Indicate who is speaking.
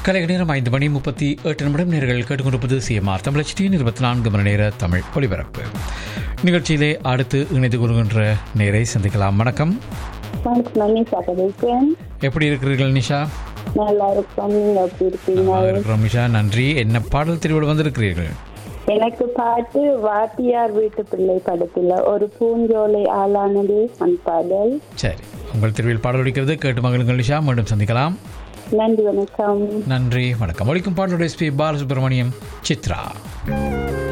Speaker 1: கலைக நேரம் ஐந்து மணி முப்பத்தி எட்டு நிமிடம் நேர்கள் கேட்டுக்கொண்டிருப்பது சிஎம்ஆர் தமிழச்சியின் இருபத்தி நான்கு மணி நேர தமிழ் ஒலிபரப்பு நிகழ்ச்சியிலே அடுத்து இணைந்து கொள்கின்ற நேரை சந்திக்கலாம் வணக்கம்
Speaker 2: வணக்கம் நான் நிஷா கதைக்கிறேன்
Speaker 1: எப்படி இருக்கிறீர்கள் நிஷா
Speaker 2: நல்லா இருக்கோம் நீங்க எப்படி இருக்கீங்க
Speaker 1: நல்லா இருக்கிறோம் நிஷா நன்றி என்ன பாடல் தெரிவோடு வந்திருக்கிறீர்கள்
Speaker 2: எனக்கு பாட்டு வாத்தியார் வீட்டு பிள்ளை படத்துல ஒரு பூஞ்சோலை ஆளானது அந்த பாடல்
Speaker 1: சரி உங்கள் திருவியில் பாடல் ஒலிக்கிறது கேட்டு மகளுங்கள் நிஷா மீண்டும் சந்திக்கலாம்
Speaker 2: நன்றி வணக்கம்
Speaker 1: நன்றி வணக்கம் ஒழிக்கும் பாடலுடைய எஸ்பி பாலசுப்ரமணியம் சித்ரா